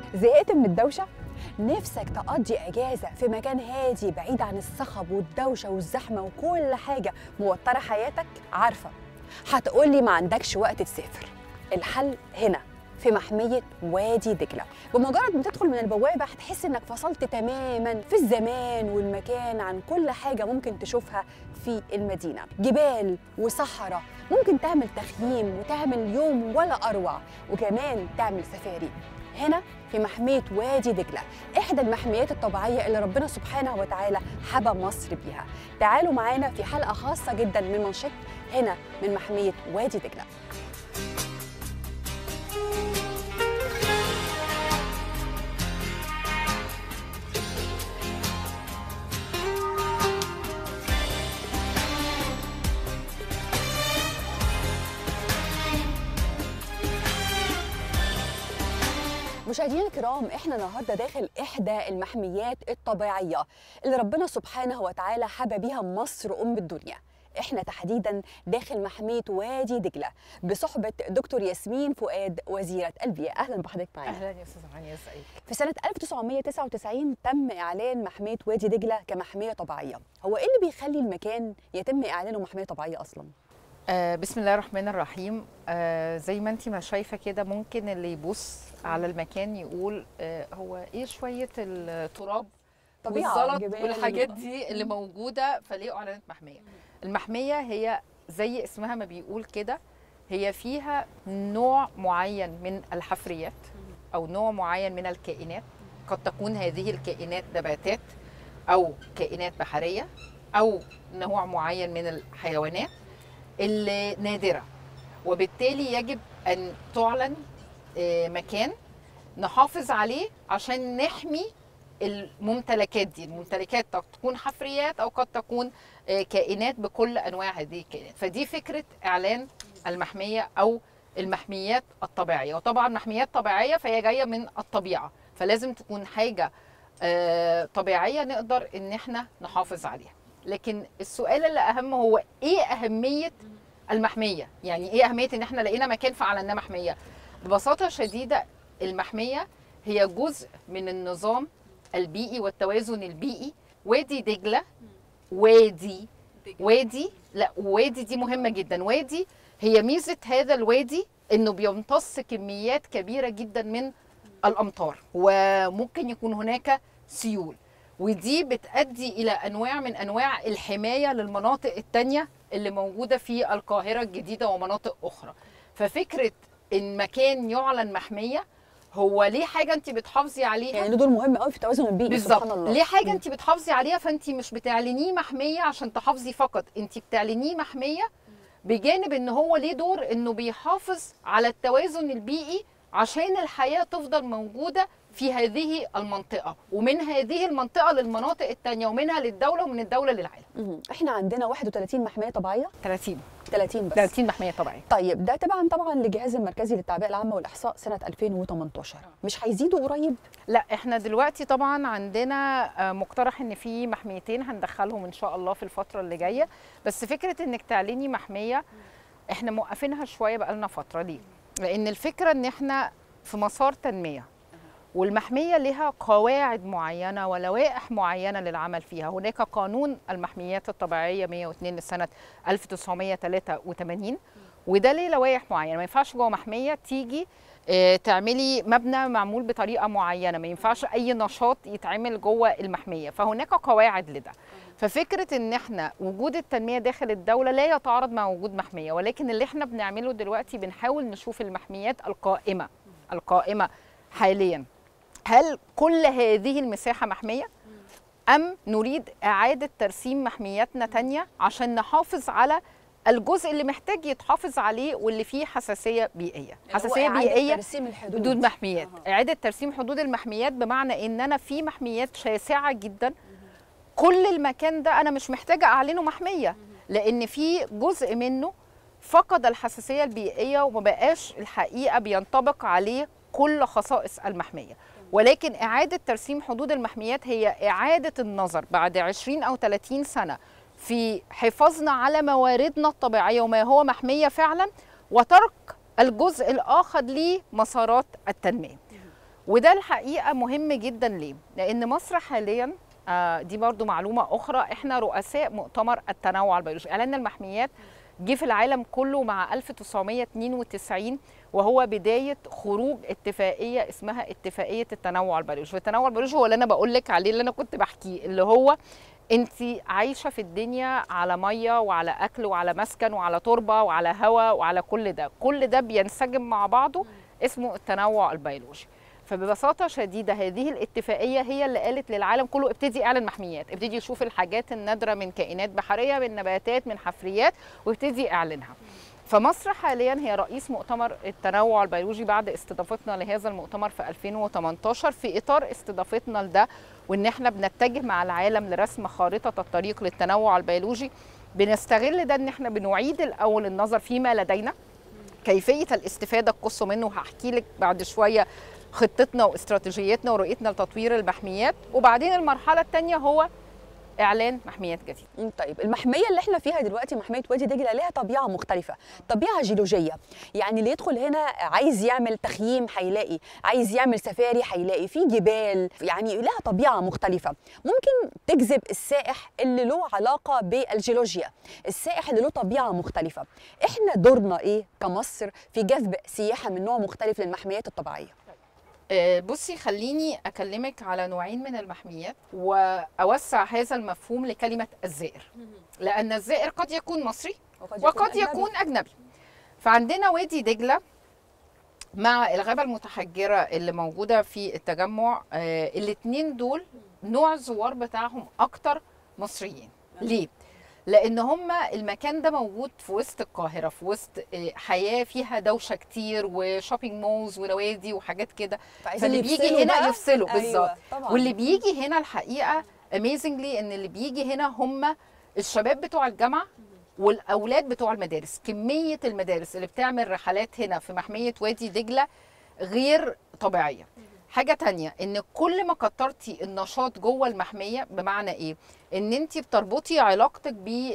زهقت من الدوشة؟ نفسك تقضي أجازة في مكان هادي بعيد عن الصخب والدوشة والزحمة وكل حاجة موترة حياتك؟ عارفة هتقولي ما عندكش وقت تسافر الحل هنا في محمية وادي دجلة بمجرد ما تدخل من البوابة هتحس انك فصلت تماما في الزمان والمكان عن كل حاجة ممكن تشوفها في المدينة جبال وصحراء ممكن تعمل تخييم وتعمل يوم ولا أروع وكمان تعمل سفاري هنا في محمية وادي دجلة إحدى المحميات الطبيعية اللي ربنا سبحانه وتعالى حبى مصر بيها تعالوا معانا في حلقة خاصة جدا من منشط هنا من محمية وادي دجلة مشاهدينا الكرام احنا النهارده داخل احدى المحميات الطبيعيه اللي ربنا سبحانه وتعالى حبى بيها مصر ام الدنيا احنا تحديدا داخل محميه وادي دجله بصحبه دكتور ياسمين فؤاد وزيره البيئه اهلا بحضرتك معانا اهلا يا استاذه هانيه ازيك في سنه 1999 تم اعلان محميه وادي دجله كمحميه طبيعيه هو ايه اللي بيخلي المكان يتم اعلانه محميه طبيعيه اصلا آه بسم الله الرحمن الرحيم آه زي ما انت ما شايفه كده ممكن اللي يبص على المكان يقول آه هو ايه شويه التراب طبيعة، والزلط جبال. والحاجات دي اللي موجوده فليه اعلنت محميه المحميه هي زي اسمها ما بيقول كده هي فيها نوع معين من الحفريات او نوع معين من الكائنات قد تكون هذه الكائنات نباتات او كائنات بحريه او نوع معين من الحيوانات النادره وبالتالي يجب ان تعلن آه، مكان نحافظ عليه عشان نحمي الممتلكات دي الممتلكات قد تكون حفريات او قد تكون آه، كائنات بكل انواع هذه الكائنات فدي فكره اعلان المحميه او المحميات الطبيعيه وطبعا محميات طبيعيه فهي جايه من الطبيعه فلازم تكون حاجه آه، طبيعيه نقدر ان احنا نحافظ عليها لكن السؤال اللي اهم هو ايه اهميه المحميه يعني ايه اهميه ان احنا لقينا مكان فعلناه محميه ببساطه شديده المحميه هي جزء من النظام البيئي والتوازن البيئي وادي دجله وادي وادي لا وادي دي مهمه جدا وادي هي ميزه هذا الوادي انه بيمتص كميات كبيره جدا من الامطار وممكن يكون هناك سيول ودي بتؤدي الى انواع من انواع الحمايه للمناطق التانية اللي موجوده في القاهره الجديده ومناطق اخرى ففكره ان مكان يعلن محميه هو ليه حاجه انت بتحافظي عليها يعني له دور مهم قوي في التوازن البيئي سبحان بالظبط الله ليه حاجه انت بتحافظي عليها فانت مش بتعلنيه محميه عشان تحافظي فقط انت بتعلنيه محميه بجانب ان هو ليه دور انه بيحافظ على التوازن البيئي عشان الحياه تفضل موجوده في هذه المنطقه ومن هذه المنطقه للمناطق التانية ومنها للدوله ومن الدوله للعالم مهم. احنا عندنا 31 محميه طبيعيه 30 30 بس 30 محميه طبيعيه طيب ده تبعا طبعا للجهاز المركزي للتعبئه العامه والاحصاء سنه 2018 مش هيزيدوا قريب لا احنا دلوقتي طبعا عندنا آه، مقترح ان في محميتين هندخلهم ان شاء الله في الفتره اللي جايه بس فكره انك تعلني محميه احنا موقفينها شويه بقالنا فتره ليه لان الفكره ان احنا في مسار تنميه والمحميه لها قواعد معينه ولوائح معينه للعمل فيها هناك قانون المحميات الطبيعيه 102 لسنه 1983 وده ليه لوائح معينه ما ينفعش جوه محميه تيجي آه، تعملي مبنى معمول بطريقه معينه ما ينفعش اي نشاط يتعمل جوه المحميه فهناك قواعد لده ففكره ان احنا وجود التنميه داخل الدوله لا يتعارض مع وجود محميه ولكن اللي احنا بنعمله دلوقتي بنحاول نشوف المحميات القائمه القائمه حاليا هل كل هذه المساحه محميه ام نريد اعاده ترسيم محمياتنا تانية عشان نحافظ على الجزء اللي محتاج يتحافظ عليه واللي فيه حساسيه بيئيه حساسيه بيئيه ترسيم الحدود حدود محميات اعاده ترسيم حدود المحميات بمعنى ان انا في محميات شاسعه جدا كل المكان ده انا مش محتاجه اعلنه محميه لان في جزء منه فقد الحساسيه البيئيه وما بقاش الحقيقه بينطبق عليه كل خصائص المحميه ولكن اعاده ترسيم حدود المحميات هي اعاده النظر بعد 20 او 30 سنه في حفاظنا على مواردنا الطبيعيه وما هو محميه فعلا وترك الجزء الاخر لمسارات التنميه وده الحقيقه مهم جدا ليه لان مصر حاليا آه، دي برضو معلومه اخرى احنا رؤساء مؤتمر التنوع البيولوجي اعلان المحميات جه في العالم كله مع 1992 وهو بدايه خروج اتفاقيه اسمها اتفاقيه التنوع البيولوجي والتنوع البيولوجي هو اللي انا بقول لك عليه اللي انا كنت بحكيه اللي هو انت عايشه في الدنيا على ميه وعلى اكل وعلى مسكن وعلى تربه وعلى هواء وعلى كل ده كل ده بينسجم مع بعضه اسمه التنوع البيولوجي فببساطه شديده هذه الاتفاقيه هي اللي قالت للعالم كله ابتدي اعلن محميات ابتدي شوف الحاجات النادره من كائنات بحريه من نباتات من حفريات وابتدي اعلنها فمصر حاليا هي رئيس مؤتمر التنوع البيولوجي بعد استضافتنا لهذا المؤتمر في 2018 في اطار استضافتنا لده وان احنا بنتجه مع العالم لرسم خارطه الطريق للتنوع البيولوجي بنستغل ده ان احنا بنعيد الاول النظر فيما لدينا كيفيه الاستفاده القصوى منه وهحكي لك بعد شويه خطتنا واستراتيجيتنا ورؤيتنا لتطوير المحميات وبعدين المرحله الثانيه هو اعلان محميات جديده مم، طيب المحميه اللي احنا فيها دلوقتي محميه وادي دجله لها طبيعه مختلفه طبيعه جيولوجيه يعني اللي يدخل هنا عايز يعمل تخييم هيلاقي عايز يعمل سفاري هيلاقي في جبال يعني لها طبيعه مختلفه ممكن تجذب السائح اللي له علاقه بالجيولوجيا السائح اللي له طبيعه مختلفه احنا دورنا ايه كمصر في جذب سياحه من نوع مختلف للمحميات الطبيعيه آه، بصي خليني اكلمك على نوعين من المحميات واوسع هذا المفهوم لكلمه الزائر لان الزائر قد يكون مصري وقد أجنبي. يكون اجنبي فعندنا وادي دجله مع الغابه المتحجره اللي موجوده في التجمع آه الاثنين دول نوع الزوار بتاعهم اكتر مصريين ليه لان هم المكان ده موجود في وسط القاهره في وسط آه، حياه فيها دوشه كتير وشوبينج مولز ونوادي وحاجات كده فعايزين فاللي بيجي يفصلوا هنا بقى. يفصلوا أيوة، بالظبط طبعاً. واللي بيجي هنا الحقيقه اميزنجلي ان اللي بيجي هنا هم الشباب بتوع الجامعه والاولاد بتوع المدارس كميه المدارس اللي بتعمل رحلات هنا في محميه وادي دجله غير طبيعيه حاجه تانية ان كل ما كترتي النشاط جوه المحميه بمعنى ايه ان انت بتربطي علاقتك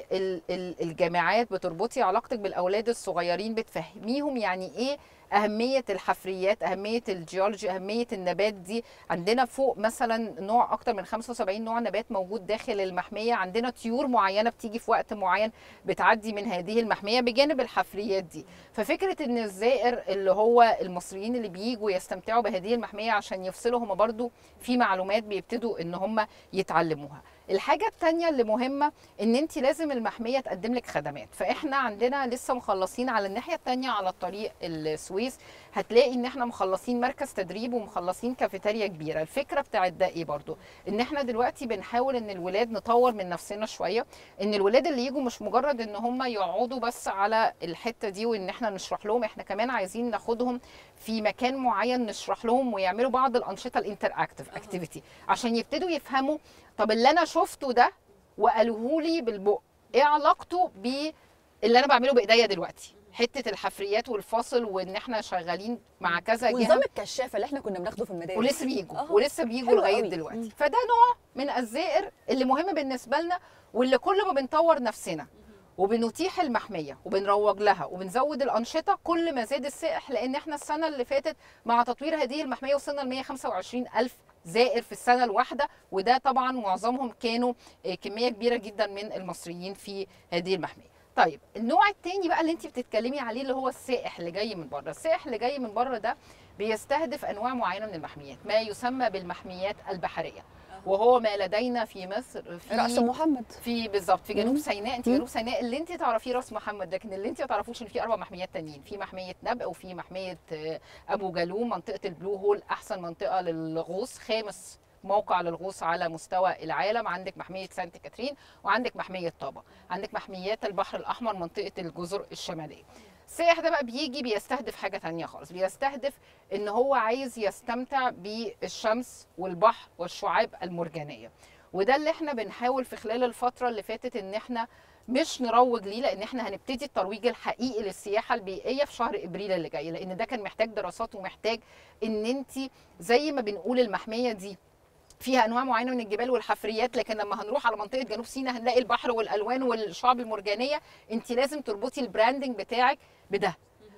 بالجامعات بتربطي علاقتك بالاولاد الصغيرين بتفهميهم يعني ايه اهميه الحفريات اهميه الجيولوجي اهميه النبات دي عندنا فوق مثلا نوع اكتر من 75 نوع نبات موجود داخل المحميه عندنا طيور معينه بتيجي في وقت معين بتعدي من هذه المحميه بجانب الحفريات دي ففكره ان الزائر اللي هو المصريين اللي بييجوا يستمتعوا بهذه المحميه عشان يفصلوا هم برضو في معلومات بيبتدوا ان هم يتعلموها الحاجة التانية اللي مهمة ان انت لازم المحمية تقدم لك خدمات فاحنا عندنا لسه مخلصين على الناحية التانية على طريق السويس هتلاقي ان احنا مخلصين مركز تدريب ومخلصين كافيتيريا كبيرة الفكرة بتاعت ده ايه برضو ان احنا دلوقتي بنحاول ان الولاد نطور من نفسنا شوية ان الولاد اللي يجوا مش مجرد ان هم يقعدوا بس على الحتة دي وان احنا نشرح لهم احنا كمان عايزين ناخدهم في مكان معين نشرح لهم ويعملوا بعض الانشطه الانتر اكتف اكتيفيتي عشان يبتدوا يفهموا طب اللي انا شفته ده وقالوه لي بالبق ايه علاقته باللي انا بعمله بايديا دلوقتي حته الحفريات والفاصل وان احنا شغالين مع كذا ونظام جهه الكشافه اللي احنا كنا بناخده في المدارس ولسه بيجوا آه. ولسه بيجوا حلو لغايه قوي. دلوقتي مم. فده نوع من الزائر اللي مهم بالنسبه لنا واللي كل ما بنطور نفسنا وبنتيح المحميه وبنروج لها وبنزود الانشطه كل ما زاد السائح لان احنا السنه اللي فاتت مع تطوير هذه المحميه وصلنا ل 125 الف زائر في السنه الواحده وده طبعا معظمهم كانوا آه، كميه كبيره جدا من المصريين في هذه المحميه طيب النوع التاني بقى اللي انت بتتكلمي عليه اللي هو السائح اللي جاي من بره السائح اللي جاي من بره ده بيستهدف انواع معينه من المحميات ما يسمى بالمحميات البحريه وهو ما لدينا في مصر في راس محمد في بالظبط في جنوب مم. سيناء انت مم. جنوب سيناء اللي انت تعرفيه راس محمد لكن اللي انت ما تعرفوش ان في اربع محميات تانيين في محميه نبأ وفي محميه آه، ابو جالوم منطقه البلو هول احسن منطقه للغوص خامس موقع للغوص على مستوى العالم عندك محميه سانت كاترين وعندك محميه طابا عندك محميات البحر الاحمر منطقه الجزر الشماليه السائح ده بقى بيجي بيستهدف حاجه تانية خالص بيستهدف ان هو عايز يستمتع بالشمس والبحر والشعاب المرجانيه وده اللي احنا بنحاول في خلال الفتره اللي فاتت ان احنا مش نروج ليه لان احنا هنبتدي الترويج الحقيقي للسياحه البيئيه في شهر ابريل اللي جاي لان ده كان محتاج دراسات ومحتاج ان انت زي ما بنقول المحميه دي فيها انواع معينه من الجبال والحفريات لكن لما هنروح على منطقه جنوب سيناء هنلاقي البحر والالوان والشعب المرجانيه انت لازم تربطي البراندنج بتاعك بده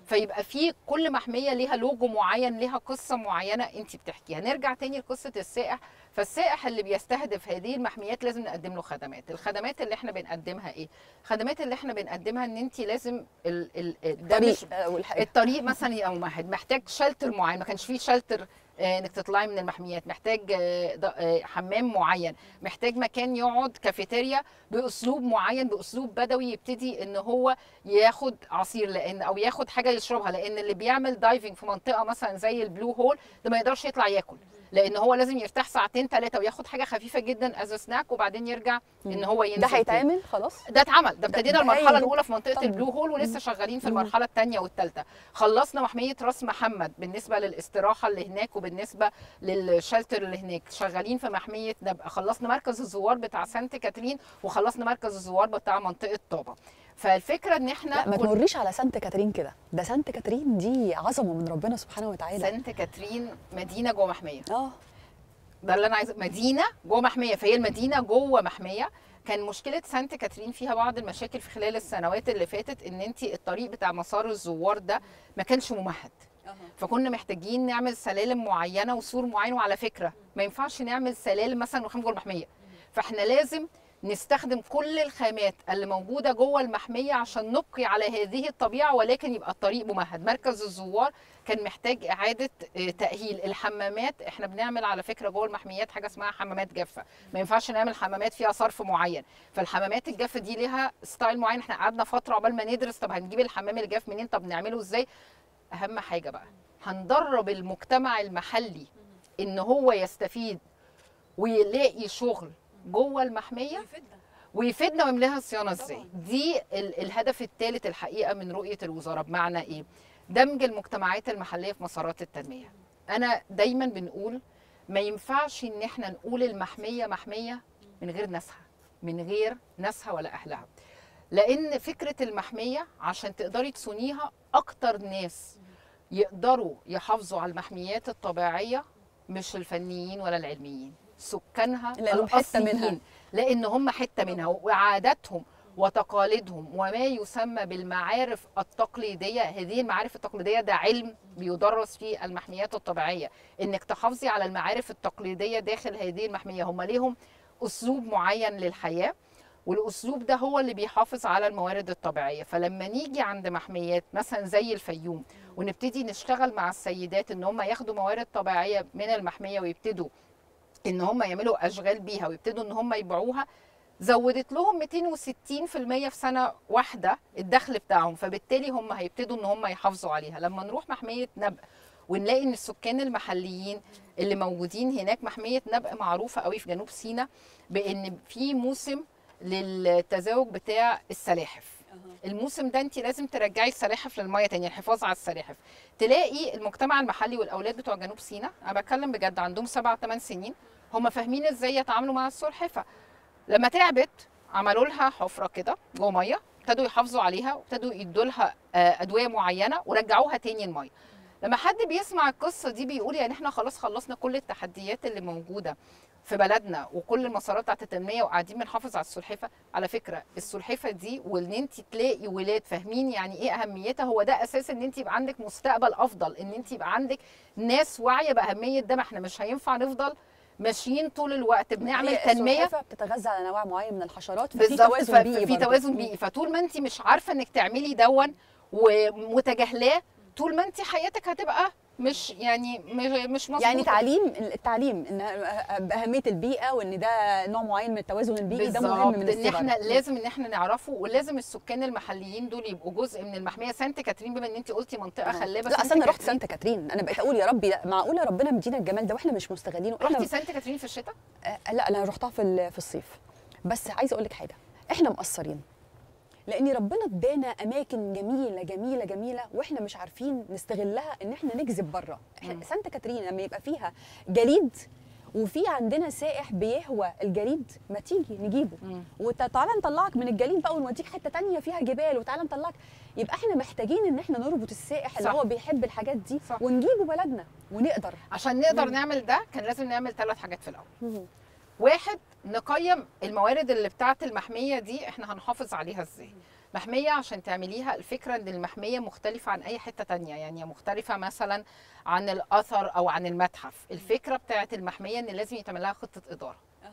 فيبقى في كل محميه ليها لوجو معين ليها قصه معينه انت بتحكيها نرجع تاني لقصه السائح فالسائح اللي بيستهدف هذه المحميات لازم نقدم له خدمات الخدمات اللي احنا بنقدمها ايه الخدمات اللي احنا بنقدمها ان انت لازم ال ال ده مش طريق اول حاجه الطريق مثلا يبقى ممهد محتاج شلتر معين ما كانش فيه شلتر آه، انك تطلعي من المحميات محتاج آه، ض- آه، حمام معين محتاج مكان يقعد كافيتيريا باسلوب معين باسلوب بدوي يبتدي ان هو ياخد عصير لان او ياخد حاجه يشربها لان اللي بيعمل دايفنج في منطقه مثلا زي البلو هول ده ما يقدرش يطلع ياكل لان هو لازم يرتاح ساعتين ثلاثه وياخد حاجه خفيفه جدا از سناك وبعدين يرجع ان هو ينزل ده تاني. هيتعمل خلاص ده اتعمل ده ابتدينا ده المرحله هايل الاولى في منطقه طبعاً. البلو هول ولسه شغالين في مم. المرحله الثانيه والثالثه خلصنا محميه راس محمد بالنسبه للاستراحه اللي هناك وبالنسبه للشلتر اللي هناك شغالين في محميه نبقى خلصنا مركز الزوار بتاع سانت كاترين وخلصنا مركز الزوار بتاع منطقه طابه فالفكره ان احنا لا ما كل- تمريش على سانت كاترين كده ده سانت كاترين دي عظمه من ربنا سبحانه وتعالى سانت كاترين مدينه جوه محميه اه ده اللي انا عايزه مدينه جوه محميه فهي المدينه جوه محميه كان مشكله سانت كاترين فيها بعض المشاكل في خلال السنوات اللي فاتت ان انت الطريق بتاع مسار الزوار ده ما كانش ممهد فكنا محتاجين نعمل سلالم معينه وسور معين وعلى فكره ما ينفعش نعمل سلالم مثلا ونخرج جوه المحميه فاحنا لازم نستخدم كل الخامات اللي موجوده جوه المحميه عشان نبقي على هذه الطبيعه ولكن يبقى الطريق ممهد مركز الزوار كان محتاج اعاده آه، تاهيل الحمامات احنا بنعمل على فكره جوه المحميات حاجه اسمها حمامات جافه ما ينفعش نعمل حمامات فيها صرف معين فالحمامات الجافه دي ليها ستايل معين احنا قعدنا فتره عقبال ما ندرس طب هنجيب الحمام الجاف منين طب نعمله ازاي اهم حاجه بقى هندرب المجتمع المحلي ان هو يستفيد ويلاقي شغل جوه المحميه ويفيدنا ويملاها صيانه ازاي دي ال- الهدف الثالث الحقيقه من رؤيه الوزاره بمعنى ايه دمج المجتمعات المحليه في مسارات التنميه انا دايما بنقول ما ينفعش ان احنا نقول المحميه محميه من غير ناسها من غير ناسها ولا اهلها لان فكره المحميه عشان تقدري تصونيها اكتر ناس يقدروا يحافظوا على المحميات الطبيعيه مش الفنيين ولا العلميين سكانها لأنهم حتة منها. الأصليين. لان هم حته منها وعاداتهم وتقاليدهم وما يسمى بالمعارف التقليديه هذه المعارف التقليديه ده علم بيدرس في المحميات الطبيعيه انك تحافظي على المعارف التقليديه داخل هذه المحميه هم ليهم اسلوب معين للحياه والاسلوب ده هو اللي بيحافظ على الموارد الطبيعيه فلما نيجي عند محميات مثلا زي الفيوم ونبتدي نشتغل مع السيدات ان هم ياخدوا موارد طبيعيه من المحميه ويبتدوا ان هم يعملوا اشغال بيها ويبتدوا ان هم يبيعوها زودت لهم 260% في سنه واحده الدخل بتاعهم فبالتالي هم هيبتدوا ان هم يحافظوا عليها لما نروح محميه نبأ ونلاقي ان السكان المحليين اللي موجودين هناك محميه نبأ معروفه قوي في جنوب سيناء بان في موسم للتزاوج بتاع السلاحف الموسم ده انت لازم ترجعي السلاحف للميه تاني الحفاظ على السلاحف تلاقي المجتمع المحلي والاولاد بتوع جنوب سيناء انا بتكلم بجد عندهم سبع ثمان سنين هم فاهمين ازاي يتعاملوا مع السلحفه لما تعبت عملوا لها حفره كده جوه ميه ابتدوا يحافظوا عليها وابتدوا يدوا لها آه، ادويه معينه ورجعوها تاني الميه لما حد بيسمع القصه دي بيقول يعني احنا خلاص خلصنا كل التحديات اللي موجوده في بلدنا وكل المسارات بتاعت التنميه وقاعدين بنحافظ على السلحفه على فكره السلحفه دي وان انت تلاقي ولاد فاهمين يعني ايه اهميتها هو ده اساس ان انت يبقى عندك مستقبل افضل ان انت يبقى عندك ناس واعيه باهميه ده ما احنا مش هينفع نفضل ماشيين طول الوقت بنعمل هي تنميه السلحفة بتتغذى على انواع معين من الحشرات ففي بالظبط توازن ف- بيئي في برضه. توازن بيئي فطول ما انت مش عارفه انك تعملي دون ومتجاهلاه طول ما انت حياتك هتبقى مش يعني م- مش مظبوطه يعني تعليم التعليم ان باهميه البيئه وان ده نوع معين من التوازن البيئي ده مهم من بالظبط ان الصغر احنا لازم ان احنا نعرفه ولازم السكان المحليين دول يبقوا جزء من المحميه سانت كاترين بما ان انت قلتي منطقه خلابه لا سانت اصل انا رحت كاترين- سانت كاترين انا بقيت اقول يا ربي لا معقوله ربنا مدينا الجمال ده واحنا مش مستغلينه احنا رحتي سانت كاترين في الشتاء آه، لا انا رحتها في ال- في الصيف بس عايزه اقول لك حاجه احنا مقصرين لان ربنا ادانا اماكن جميله جميله جميله واحنا مش عارفين نستغلها ان احنا نجذب بره احنا مم. سانت كاترين لما يبقى فيها جليد وفي عندنا سائح بيهوى الجليد ما تيجي نجيبه وتعالى نطلعك من الجليد بقى ونوديك حته تانية فيها جبال وتعالى نطلعك يبقى احنا محتاجين ان احنا نربط السائح اللي صح. هو بيحب الحاجات دي صح. ونجيبه بلدنا ونقدر عشان نقدر مم. نعمل ده كان لازم نعمل ثلاث حاجات في الاول واحد نقيم الموارد اللي بتاعه المحميه دي احنا هنحافظ عليها ازاي محميه عشان تعمليها الفكره ان المحميه مختلفه عن اي حته تانية يعني مختلفه مثلا عن الاثر او عن المتحف الفكره بتاعت المحميه ان لازم يتعمل لها خطه اداره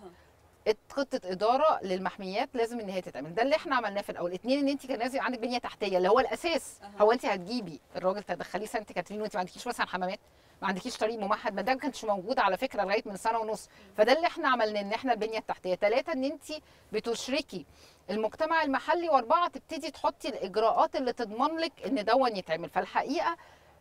خطه اداره للمحميات لازم ان هي تتعمل ده اللي احنا عملناه في الاول اتنين ان انت كان لازم عندك بنيه تحتيه اللي هو الاساس هو انت هتجيبي الراجل تدخليه سانت كاترين وانت ما عندكيش مثلا حمامات ما عندكيش طريق ممهد ما ده ما كانش موجود على فكره لغايه من سنه ونص فده اللي احنا عملناه ان احنا البنيه التحتيه ثلاثه ان انت بتشركي المجتمع المحلي واربعه تبتدي تحطي الاجراءات اللي تضمن لك ان دون يتعمل فالحقيقه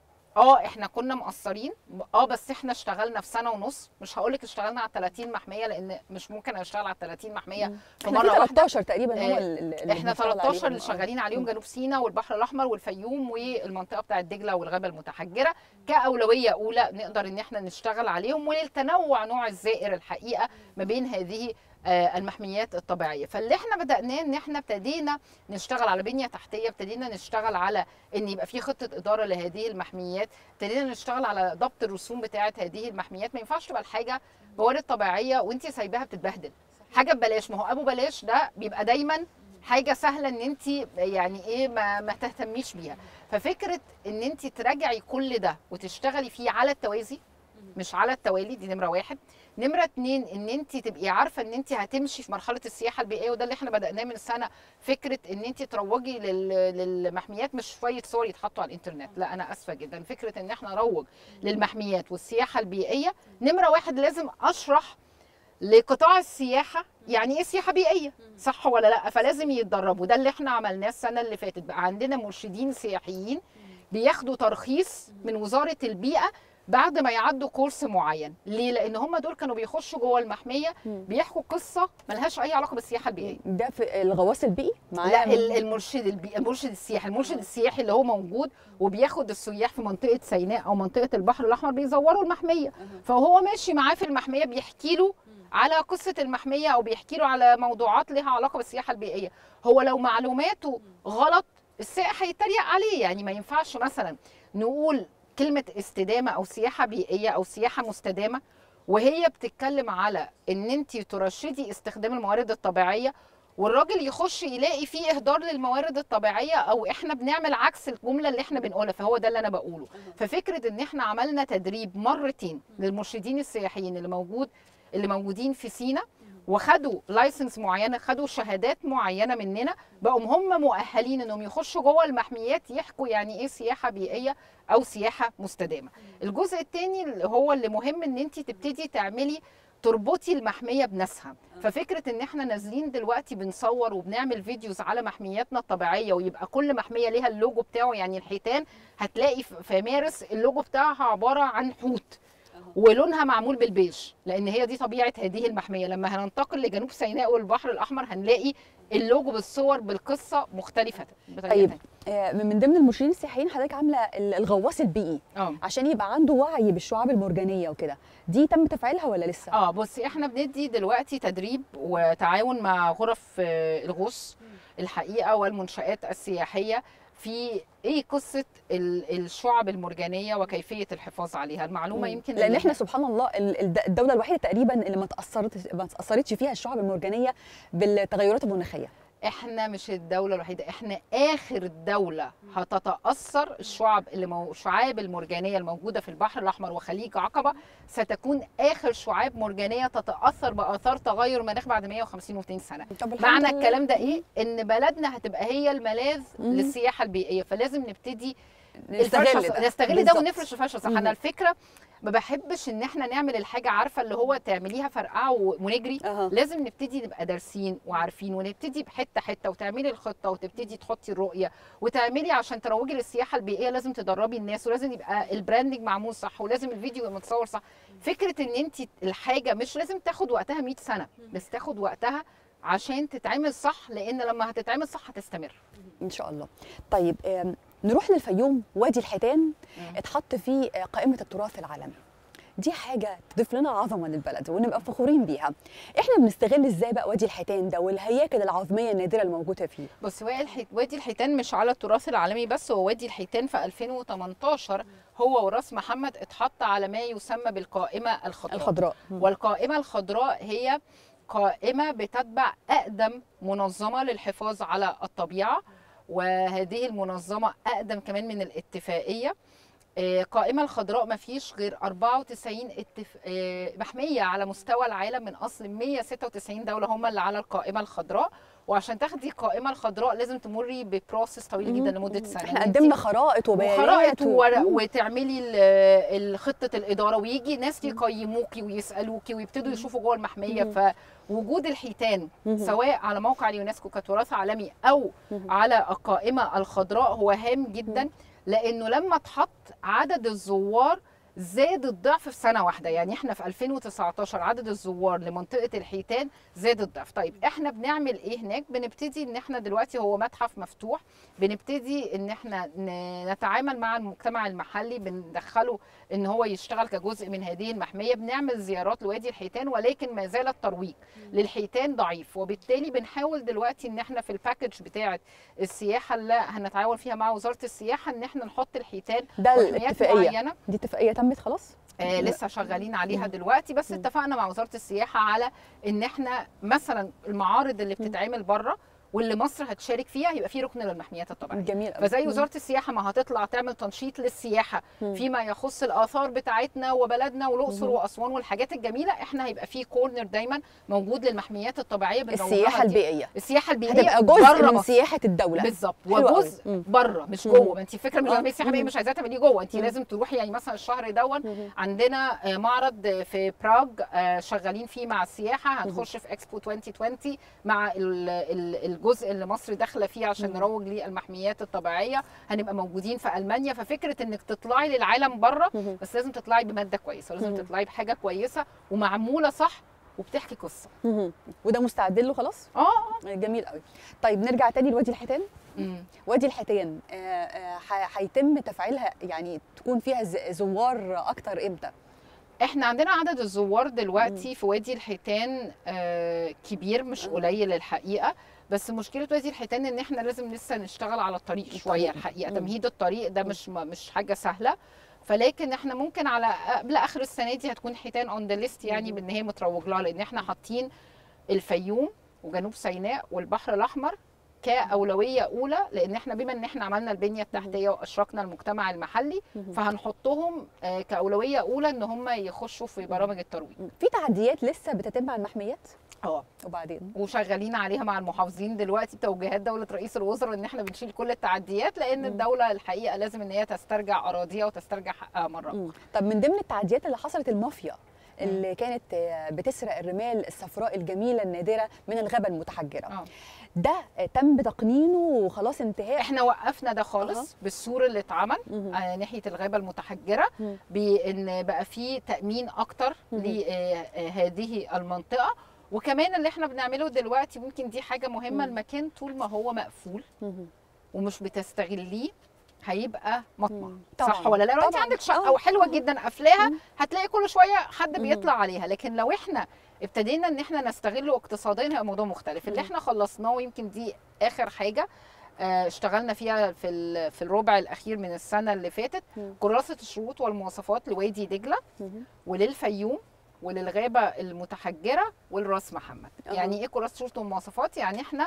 اه احنا كنا مقصرين اه بس احنا اشتغلنا في سنه ونص مش هقول لك اشتغلنا على 30 محميه لان مش ممكن اشتغل على 30 محميه في احنا في مره واحده 13 تقريبا هم آه، ال- ال- اللي احنا بنشتغل 13 عليهم. اللي آه. شغالين عليهم مم. جنوب سيناء والبحر الاحمر والفيوم والمنطقه بتاعه دجله والغابه المتحجره كاولويه اولى نقدر ان احنا نشتغل عليهم وللتنوع نوع الزائر الحقيقه ما بين هذه آه، المحميات الطبيعيه فاللي احنا بداناه ان احنا ابتدينا نشتغل على بنيه تحتيه ابتدينا نشتغل على ان يبقى في خطه اداره لهذه المحميات ابتدينا نشتغل على ضبط الرسوم بتاعه هذه المحميات ما ينفعش تبقى الحاجه موارد طبيعيه وانت سايباها بتتبهدل حاجه ببلاش ما هو ابو بلاش ده بيبقى دايما حاجه سهله ان انت يعني ايه ما, ما تهتميش بيها ففكره ان انت تراجعي كل ده وتشتغلي فيه على التوازي مش على التوالي دي نمره واحد نمره اتنين ان انت تبقي عارفه ان انت هتمشي في مرحله السياحه البيئيه وده اللي احنا بداناه من سنه فكره ان انت تروجي لل- للمحميات مش شويه صور يتحطوا على الانترنت لا انا اسفه جدا فكره ان احنا نروج للمحميات والسياحه البيئيه نمره واحد لازم اشرح لقطاع السياحه يعني ايه سياحه بيئيه صح ولا لا فلازم يتدربوا ده اللي احنا عملناه السنه اللي فاتت بقى عندنا مرشدين سياحيين بياخدوا ترخيص من وزاره البيئه بعد ما يعدوا كورس معين ليه لان هم دول كانوا بيخشوا جوه المحميه مم. بيحكوا قصه ملهاش اي علاقه بالسياحه البيئيه ده في الغواص البيئي لا معايا ال- المرشد البي... المرشد السياحي المرشد السياحي اللي هو موجود وبياخد السياح في منطقه سيناء او منطقه البحر الاحمر بيزوروا المحميه فهو ماشي معاه في المحميه بيحكي له على قصه المحميه او بيحكي له على موضوعات لها علاقه بالسياحه البيئيه هو لو معلوماته غلط السائح هيتريق عليه يعني ما ينفعش مثلا نقول كلمه استدامه او سياحه بيئيه او سياحه مستدامه وهي بتتكلم على ان انت ترشدي استخدام الموارد الطبيعيه والراجل يخش يلاقي فيه اهدار للموارد الطبيعيه او احنا بنعمل عكس الجمله اللي احنا بنقولها فهو ده اللي انا بقوله ففكره ان احنا عملنا تدريب مرتين للمرشدين السياحيين اللي موجود اللي موجودين في سينا وخدوا لايسنس معينه خدوا شهادات معينه مننا بقوا هم مؤهلين انهم يخشوا جوه المحميات يحكوا يعني ايه سياحه بيئيه او سياحه مستدامه الجزء الثاني اللي هو اللي مهم ان انت تبتدي تعملي تربطي المحميه بناسها ففكره ان احنا نازلين دلوقتي بنصور وبنعمل فيديوز على محمياتنا الطبيعيه ويبقى كل محميه ليها اللوجو بتاعه يعني الحيتان هتلاقي في في مارس اللوجو بتاعها عباره عن حوت ولونها معمول بالبيج لان هي دي طبيعه هذه المحميه لما هننتقل لجنوب سيناء والبحر الاحمر هنلاقي اللوجو بالصور بالقصه مختلفه بطريقة طيب. تانية. آه، من ضمن المرشدين السياحيين حضرتك عامله ال- الغواص البيئي اه عشان يبقى عنده وعي بالشعاب المرجانيه وكده دي تم تفعيلها ولا لسه اه بصي احنا بندي دلوقتي تدريب وتعاون مع غرف آه، الغوص الحقيقه والمنشات السياحيه في ايه قصه ال- الشعب المرجانيه وكيفيه الحفاظ عليها المعلومه مم. يمكن لان اللي احنا سبحان الله ال- الد- الدوله الوحيده تقريبا اللي ما تاثرت ما تاثرتش فيها الشعب المرجانيه بالتغيرات المناخيه احنا مش الدوله الوحيده احنا اخر دوله هتتاثر الشعب اللي مو... الشعاب المرجانيه الموجوده في البحر الاحمر وخليج عقبه ستكون اخر شعاب مرجانيه تتاثر باثار تغير المناخ بعد 150 و200 سنه طب الحمد معنى لله. الكلام ده ايه ان بلدنا هتبقى هي الملاذ مم. للسياحه البيئيه فلازم نبتدي نستغل الفرشه ده. نستغل ده بالظبط. ونفرش الفرشه صح مم. انا الفكره ما بحبش ان احنا نعمل الحاجه عارفه اللي هو تعمليها فرقعه و- ونجري أها. لازم نبتدي نبقى دارسين وعارفين ونبتدي بحته حته وتعملي الخطه وتبتدي تحطي الرؤيه وتعملي عشان تروجي للسياحه البيئيه لازم تدربي الناس ولازم يبقى البراندنج معمول صح ولازم الفيديو يبقى متصور صح فكره ان انت الحاجه مش لازم تاخد وقتها 100 سنه بس تاخد وقتها عشان تتعمل صح لان لما هتتعمل صح هتستمر ان شاء الله طيب آم، نروح للفيوم وادي الحيتان مم. اتحط في آه، قائمه التراث العالمي دي حاجه تضيف لنا عظمه للبلد ونبقى فخورين بيها احنا بنستغل ازاي بقى وادي الحيتان ده والهياكل العظميه النادره الموجوده فيه بص وادي الحي... وادي الحيتان مش على التراث العالمي بس هو وادي الحيتان في 2018 هو وراس محمد اتحط على ما يسمى بالقائمه الخضراء الخضراء مم. والقائمه الخضراء هي قائمه بتتبع اقدم منظمه للحفاظ على الطبيعه وهذه المنظمه اقدم كمان من الاتفاقيه آه، القائمة الخضراء ما فيش غير 94 اتف... آه، محمية على مستوى العالم من أصل 196 دولة هم اللي على القائمة الخطراء وعشان تاخدي القائمة الخضراء لازم تمري ببروسس طويل جدا لمدة سنة احنا إن أنت- قدمنا خرائط وبيانات وخرائط و- وورق مم. وتعملي ال- خطه الاداره ويجي ناس يقيموكي ويسالوكي ويبتدوا يشوفوا جوه المحميه فوجود الحيتان مم. سواء على موقع اليونسكو كتراث عالمي او مم. على القائمه الخضراء هو هام جدا لانه لما اتحط عدد الزوار زاد الضعف في سنه واحده يعني احنا في 2019 عدد الزوار لمنطقه الحيتان زاد الضعف طيب احنا بنعمل ايه هناك بنبتدي ان احنا دلوقتي هو متحف مفتوح بنبتدي ان احنا ن- نتعامل مع المجتمع المحلي بندخله ان هو يشتغل كجزء من هذه المحميه بنعمل زيارات لوادي الحيتان ولكن ما زال الترويج للحيتان ضعيف وبالتالي بنحاول دلوقتي ان احنا في الباكج بتاعه السياحه اللي هنتعاون فيها مع وزاره السياحه ان احنا نحط الحيتان ده وحمايات الاتفاقيه معينه دي اتفاقيه تمت خلاص آه لسه شغالين عليها دلوقتي بس مم. اتفقنا مع وزاره السياحه على ان احنا مثلا المعارض اللي بتتعمل بره واللي مصر هتشارك فيها يبقى في ركن للمحميات الطبيعيه جميل أوي. فزي مم. وزاره السياحه ما هتطلع تعمل تنشيط للسياحه مم. فيما يخص الاثار بتاعتنا وبلدنا والاقصر مم. واسوان والحاجات الجميله احنا هيبقى في كورنر دايما موجود للمحميات الطبيعيه بنروجها السياحه دي. البيئيه السياحه البيئيه هتبقى جزء بره من مصر. سياحه الدوله بالظبط حلو قوي. وجزء مم. بره مش مم. جوه ما انت فكره مش آه. لما السياحه البيئيه مم. مش عايزاها تعمليه جوه انت مم. لازم تروحي يعني مثلا الشهر دون مم. عندنا آه، معرض في براغ آه، شغالين فيه مع السياحه هنخش في اكسبو 2020 مع ال- ال- الجزء اللي مصر داخله فيه عشان مم. نروج للمحميات الطبيعيه هنبقى موجودين في المانيا ففكره انك تطلعي للعالم بره مم. بس لازم تطلعي بماده كويسه ولازم مم. تطلعي بحاجه كويسه ومعموله صح وبتحكي قصه مم. وده مستعدين له خلاص اه جميل قوي طيب نرجع تاني لوادي الحيتان مم. وادي الحيتان آه، آه، ح- هيتم تفعيلها يعني تكون فيها ز- زوار اكتر امتى احنا عندنا عدد الزوار دلوقتي في وادي الحيتان آه، كبير مش مم. قليل الحقيقه بس مشكله وادي الحيتان ان احنا لازم لسه نشتغل على الطريق شويه الطريق. الحقيقه مم. تمهيد الطريق ده مم. مش م- مش حاجه سهله فلكن احنا ممكن على قبل اخر السنه دي هتكون حيتان اون ذا ليست يعني مم. بان هي متروج لها لان احنا حاطين الفيوم وجنوب سيناء والبحر الاحمر كاولويه اولى لان احنا بما ان احنا عملنا البنيه التحتيه واشركنا المجتمع المحلي مم. فهنحطهم آه، كاولويه اولى ان هم يخشوا في برامج الترويج مم. في تعديات لسه بتتم على المحميات اه وبعدين وشغالين عليها مع المحافظين دلوقتي بتوجيهات دوله رئيس الوزراء ان احنا بنشيل كل التعديات لان مم. الدوله الحقيقه لازم ان هي تسترجع اراضيها وتسترجع حقها مره مم. طب من ضمن التعديات اللي حصلت المافيا اللي كانت آه، بتسرق الرمال الصفراء الجميله النادره من الغابه المتحجره اه ده آه، تم تقنينه وخلاص انتهاء احنا وقفنا ده خالص أها. بالسور اللي اتعمل مم. آه، ناحيه الغابه المتحجره مم. بان بقى في تامين اكتر مم. لهذه المنطقه وكمان اللي احنا بنعمله دلوقتي ممكن دي حاجه مهمه مم. المكان طول ما هو مقفول مم. ومش بتستغليه هيبقى مطمع مم. صح طبعاً. ولا لا لو انت طبعاً. عندك شقه آه. وحلوه جدا قافلاها مم. هتلاقي كل شويه حد مم. بيطلع عليها لكن لو احنا ابتدينا ان احنا نستغله اقتصاديا هيبقى موضوع مختلف اللي مم. احنا خلصناه ويمكن دي اخر حاجه آه، اشتغلنا فيها في ال- في الربع الاخير من السنه اللي فاتت مم. كراسه الشروط والمواصفات لوادي دجله مم. وللفيوم وللغابه المتحجره ولراس محمد أها. يعني ايه كراسه شروط ومواصفات يعني احنا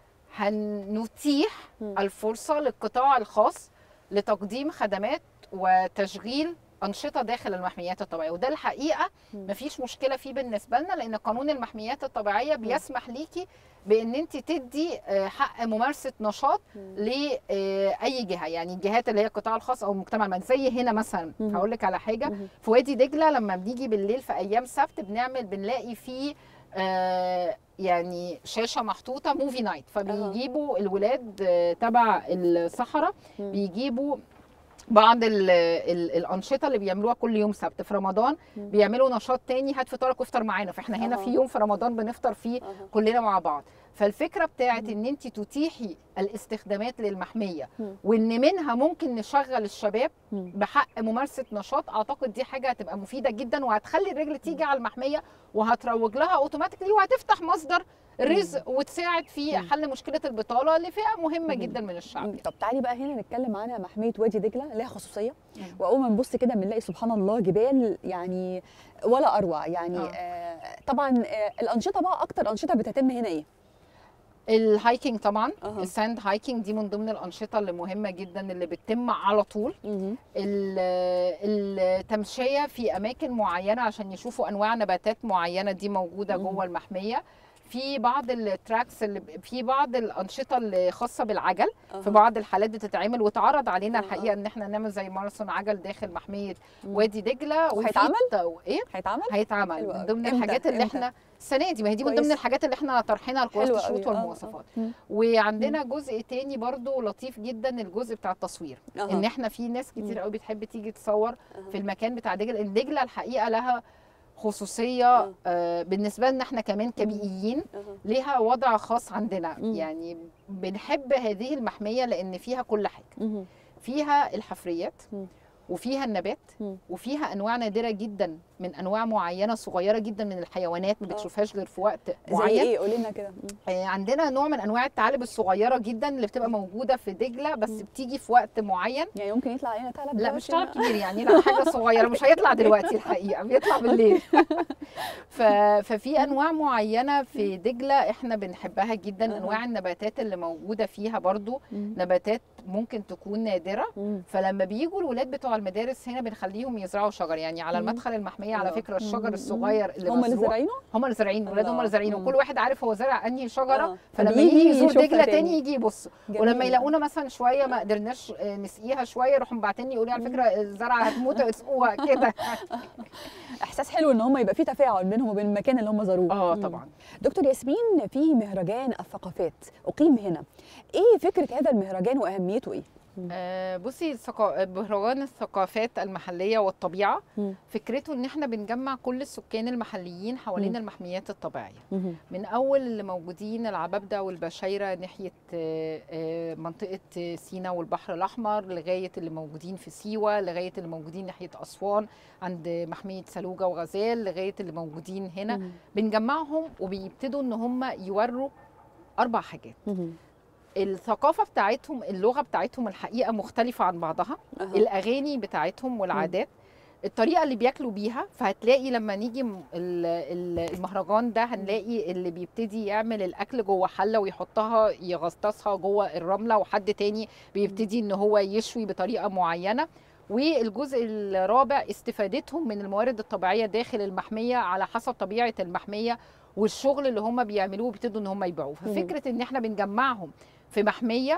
هنتيح مم. الفرصه للقطاع الخاص لتقديم خدمات وتشغيل انشطه داخل المحميات الطبيعيه وده الحقيقه مم. مفيش مشكله فيه بالنسبه لنا لان قانون المحميات الطبيعيه بيسمح ليكي بان انت تدي آه، حق ممارسه نشاط مم. لاي جهه يعني الجهات اللي هي القطاع الخاص او المجتمع المدني زي هنا مثلا مم. هقول لك على حاجه مم. في وادي دجله لما بنيجي بالليل في ايام سبت بنعمل بنلاقي فيه آه يعني شاشه محطوطه موفي نايت فبيجيبوا الولاد آه تبع الصحراء مم. بيجيبوا بعض ال ال الانشطه اللي بيعملوها كل يوم سبت في رمضان مم. بيعملوا نشاط تاني هات فطارك وافطر معانا فاحنا هنا أها. في يوم في رمضان بنفطر فيه أها. كلنا مع بعض فالفكره بتاعت مم. ان انت تتيحي الاستخدامات للمحميه مم. وان منها ممكن نشغل الشباب مم. بحق ممارسه نشاط اعتقد دي حاجه هتبقى مفيده جدا وهتخلي الرجل تيجي على المحميه وهتروج لها اوتوماتيكلي وهتفتح مصدر رزق وتساعد في مم. حل مشكله البطاله لفئه مهمه مم. جدا من الشعب طب تعالي بقى هنا نتكلم عن محميه وادي دجله لها خصوصيه مم. واول ما نبص كده بنلاقي سبحان الله جبال يعني ولا اروع يعني آه. آه طبعا آه الانشطه بقى اكتر انشطه بتتم هنا ايه الهايكنج طبعا أها. الساند هايكنج دي من ضمن الانشطه اللي مهمه جدا اللي بتتم على طول مهم. ال- التمشيه في اماكن معينه عشان يشوفوا انواع نباتات معينه دي موجوده مم. جوه المحميه في بعض التراكس اللي ب- في بعض الانشطه اللي خاصه بالعجل في أها. بعض الحالات بتتعمل واتعرض علينا أها. الحقيقه ان احنا نعمل زي ماراثون عجل داخل محميه مم. وادي دجله وفي وهيتعمل؟ الت- ايه هيتعمل هيتعمل حلو من أوي. ضمن إمتى؟ الحاجات اللي إمتى؟ احنا السنه دي ما هي دي من كويس. ضمن الحاجات اللي احنا طرحينها لكراسه حلوة الشروط أوي. آه، آه. والمواصفات مم. وعندنا جزء تاني برضو لطيف جدا الجزء بتاع التصوير أها. ان احنا في ناس مم. كتير قوي بتحب تيجي تصور أها. في المكان بتاع دجله لان دجله الحقيقه لها خصوصية آه. آه بالنسبة لنا احنا كمان كبيئيين أها. ليها وضع خاص عندنا مم. يعني بنحب هذه المحمية لأن فيها كل حاجة مهم. فيها الحفريات مم. وفيها النبات مم. وفيها انواع نادره جدا من انواع معينه صغيره جدا من الحيوانات ما آه. بتشوفهاش غير في وقت زي معين ايه قولي لنا كده مم. آه، عندنا نوع من انواع الثعالب الصغيره جدا اللي بتبقى موجوده في دجله بس بتيجي في وقت معين يعني ممكن يطلع علينا ثعلب لا مش دلوقتي؟ ثعلب كبير يعني لا حاجه صغيره مش هيطلع دلوقتي الحقيقه بيطلع بالليل ف... ففي انواع معينه في دجله احنا بنحبها جدا أها. انواع النباتات اللي موجوده فيها برضو مم. نباتات ممكن تكون نادره مم. فلما بيجوا الولاد بتوع المدارس هنا بنخليهم يزرعوا شجر يعني على مم. المدخل المحميه على الله. فكره الشجر مم. الصغير اللي هم اللي مزروع زارعينه هم اللي زارعينه الولاد هم الله. اللي زارعينه مم. وكل واحد عارف هو زارع انهي شجره آه. فلما فبيجي يجي يزور يشوفها دجله تاني يجي يبص جميل. ولما يلاقونا مثلا شويه ما قدرناش آه، نسقيها شويه يروحوا باعتين لي يقولوا لي على فكره الزرعه هتموت اسقوها كده احساس حلو ان هم يبقى في تفاعل بينهم وبين المكان اللي هم زاروه اه مم. طبعا دكتور ياسمين في مهرجان الثقافات اقيم هنا ايه فكره هذا المهرجان واهميته ايه آه، بصي الثقا- مهرجان الثقافات المحليه والطبيعه مم. فكرته ان احنا بنجمع كل السكان المحليين حوالين مم. المحميات الطبيعيه مهم. من اول اللي موجودين العبابده والبشايره ناحيه آه، آه، منطقه آه، سينا والبحر الاحمر لغايه اللي موجودين في سيوه لغايه اللي موجودين ناحيه اسوان عند محميه سلوجه وغزال لغايه اللي موجودين هنا مم. بنجمعهم وبيبتدوا ان هم يوروا اربع حاجات مهم. الثقافه بتاعتهم اللغه بتاعتهم الحقيقه مختلفه عن بعضها أها. الاغاني بتاعتهم والعادات الطريقه اللي بياكلوا بيها فهتلاقي لما نيجي م- ال- ال- المهرجان ده هنلاقي اللي بيبتدي يعمل الاكل جوه حله ويحطها يغطسها جوه الرمله وحد تاني بيبتدي ان هو يشوي بطريقه معينه والجزء الرابع استفادتهم من الموارد الطبيعيه داخل المحميه على حسب طبيعه المحميه والشغل اللي هم بيعملوه بيبتدوا ان هم يبيعوه مم. ففكره ان احنا بنجمعهم في محميه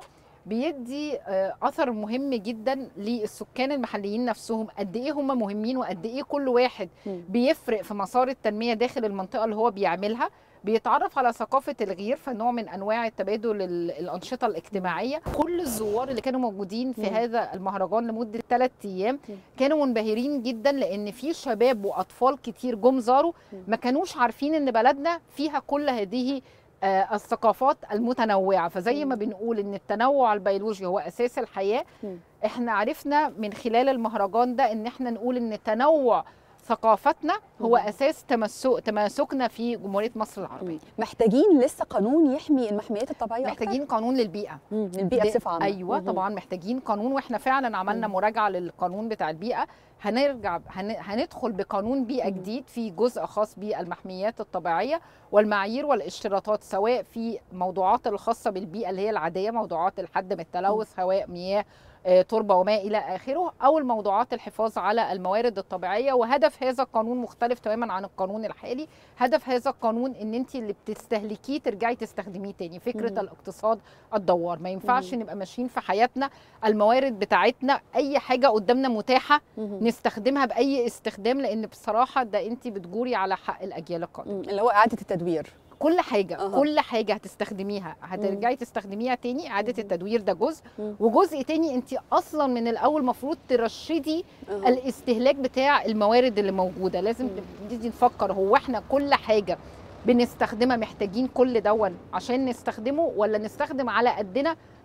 بيدي آه، اثر مهم جدا للسكان المحليين نفسهم قد ايه هم مهمين وقد ايه كل واحد مم. بيفرق في مسار التنميه داخل المنطقه اللي هو بيعملها بيتعرف على ثقافة الغير فنوع من أنواع التبادل ال- الأنشطة الاجتماعية كل الزوار اللي كانوا موجودين في مم. هذا المهرجان لمدة ثلاث أيام مم. كانوا منبهرين جدا لأن في شباب وأطفال كتير جم زاروا مم. ما كانوش عارفين إن بلدنا فيها كل هذه آه، الثقافات المتنوعة فزي ما مم. بنقول إن التنوع البيولوجي هو أساس الحياة مم. احنا عرفنا من خلال المهرجان ده ان احنا نقول ان تنوع ثقافتنا هو مم. اساس تمسك تماسكنا في جمهوريه مصر العربيه مم. محتاجين لسه قانون يحمي المحميات الطبيعيه أكتر؟ محتاجين قانون للبيئه مم. البيئه ده- بصفه عامه ايوه مهم. طبعا محتاجين قانون واحنا فعلا عملنا مم. مراجعه للقانون بتاع البيئه هنرجع هن... هندخل بقانون بيئه مم. جديد في جزء خاص بالمحميات الطبيعيه والمعايير والاشتراطات سواء في موضوعات الخاصه بالبيئه اللي هي العاديه موضوعات الحد من التلوث هواء مياه آه، تربه وما الى اخره او الموضوعات الحفاظ على الموارد الطبيعيه وهدف هذا القانون مختلف تماما عن القانون الحالي هدف هذا القانون ان انت اللي بتستهلكيه ترجعي تستخدميه تاني فكره مم. الاقتصاد الدوار ما ينفعش مم. نبقى ماشيين في حياتنا الموارد بتاعتنا اي حاجه قدامنا متاحه مهم. نستخدمها باي استخدام لان بصراحه ده انت بتجوري على حق الاجيال القادمه مم. اللي هو اعاده التدوير كل حاجه أها. كل حاجه هتستخدميها هترجعي تستخدميها تاني اعاده مم. التدوير ده جزء مم. وجزء تاني انت اصلا من الاول مفروض ترشدي أها. الاستهلاك بتاع الموارد اللي موجوده لازم مم. نبتدي نفكر هو احنا كل حاجه بنستخدمها محتاجين كل دون عشان نستخدمه ولا نستخدم على قدنا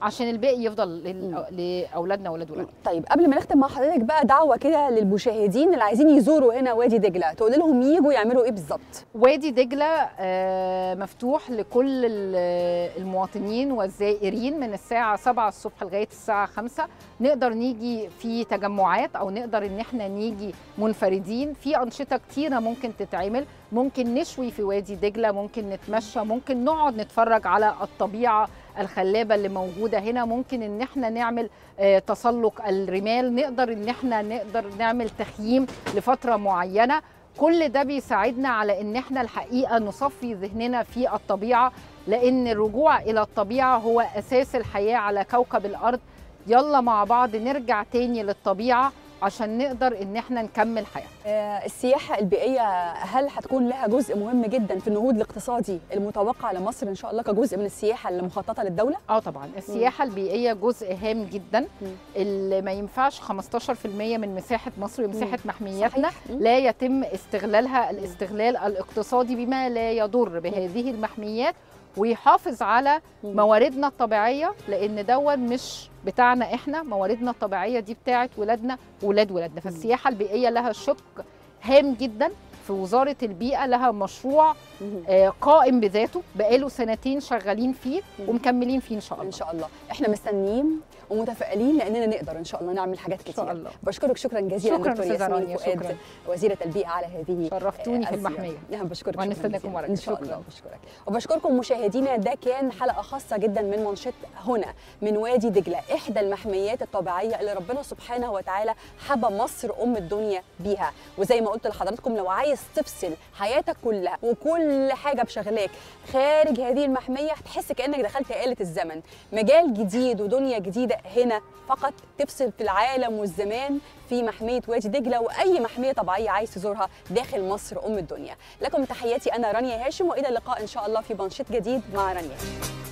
عشان الباقي يفضل لل- لاولادنا واولاد ولادنا طيب قبل ما نختم مع حضرتك بقى دعوه كده للمشاهدين اللي عايزين يزوروا هنا وادي دجله تقول لهم يجوا يعملوا ايه بالظبط وادي دجله آه، مفتوح لكل ال- المواطنين والزائرين من الساعه 7 الصبح لغايه الساعه 5 نقدر نيجي في تجمعات او نقدر ان احنا نيجي منفردين في انشطه كتيره ممكن تتعمل ممكن نشوي في وادي دجله ممكن نتمشى ممكن نقعد نتفرج على الطبيعه الخلابه اللي موجوده هنا ممكن ان احنا نعمل آه، تسلق الرمال نقدر ان احنا نقدر نعمل تخييم لفتره معينه كل ده بيساعدنا على ان احنا الحقيقه نصفي ذهننا في الطبيعه لان الرجوع الى الطبيعه هو اساس الحياه على كوكب الارض يلا مع بعض نرجع تاني للطبيعه عشان نقدر ان احنا نكمل حياتنا آه، السياحه البيئيه هل هتكون لها جزء مهم جدا في النهوض الاقتصادي المتوقع لمصر ان شاء الله كجزء من السياحه اللي مخططه للدوله اه طبعا السياحه البيئيه جزء هام جدا مم. اللي ما ينفعش 15% من مساحه مصر ومساحه محمياتنا صحيح. مم. لا يتم استغلالها الاستغلال الاقتصادي بما لا يضر بهذه المحميات ويحافظ على مم. مواردنا الطبيعيه لان دون مش بتاعنا احنا مواردنا الطبيعيه دي بتاعت ولادنا وولاد ولادنا فالسياحه البيئيه لها شق هام جدا في وزاره البيئه لها مشروع مم. آه، قائم بذاته بقاله سنتين شغالين فيه مم. ومكملين فيه ان شاء الله ان شاء الله احنا مستنيين ومتفائلين لاننا نقدر ان شاء الله نعمل حاجات ان كتير شاء الله بشكرك شكرا جزيلا شكراً دكتور أستاذة ياسمين رانيا، فؤاد شكراً. وزيره البيئه على هذه شرفتوني في الزيارة. المحميه نعم بشكرك شكراً وهنستناكم جزيلاً. مرة ان شاء شكراً. الله بشكرك وبشكركم مشاهدينا ده كان حلقه خاصه جدا من منشط هنا من وادي دجله احدى المحميات الطبيعيه اللي ربنا سبحانه وتعالى حبى مصر ام الدنيا بيها وزي ما قلت لحضراتكم لو عايز تفصل حياتك كلها وكل حاجه بشغلاك خارج هذه المحميه هتحس كانك دخلت آلة الزمن مجال جديد ودنيا جديده هنا فقط تفصل في العالم والزمان في محميه وادي دجله واي محميه طبيعيه عايز تزورها داخل مصر ام الدنيا لكم تحياتي انا رانيا هاشم والى اللقاء ان شاء الله في منشط جديد مع رانيا هاشم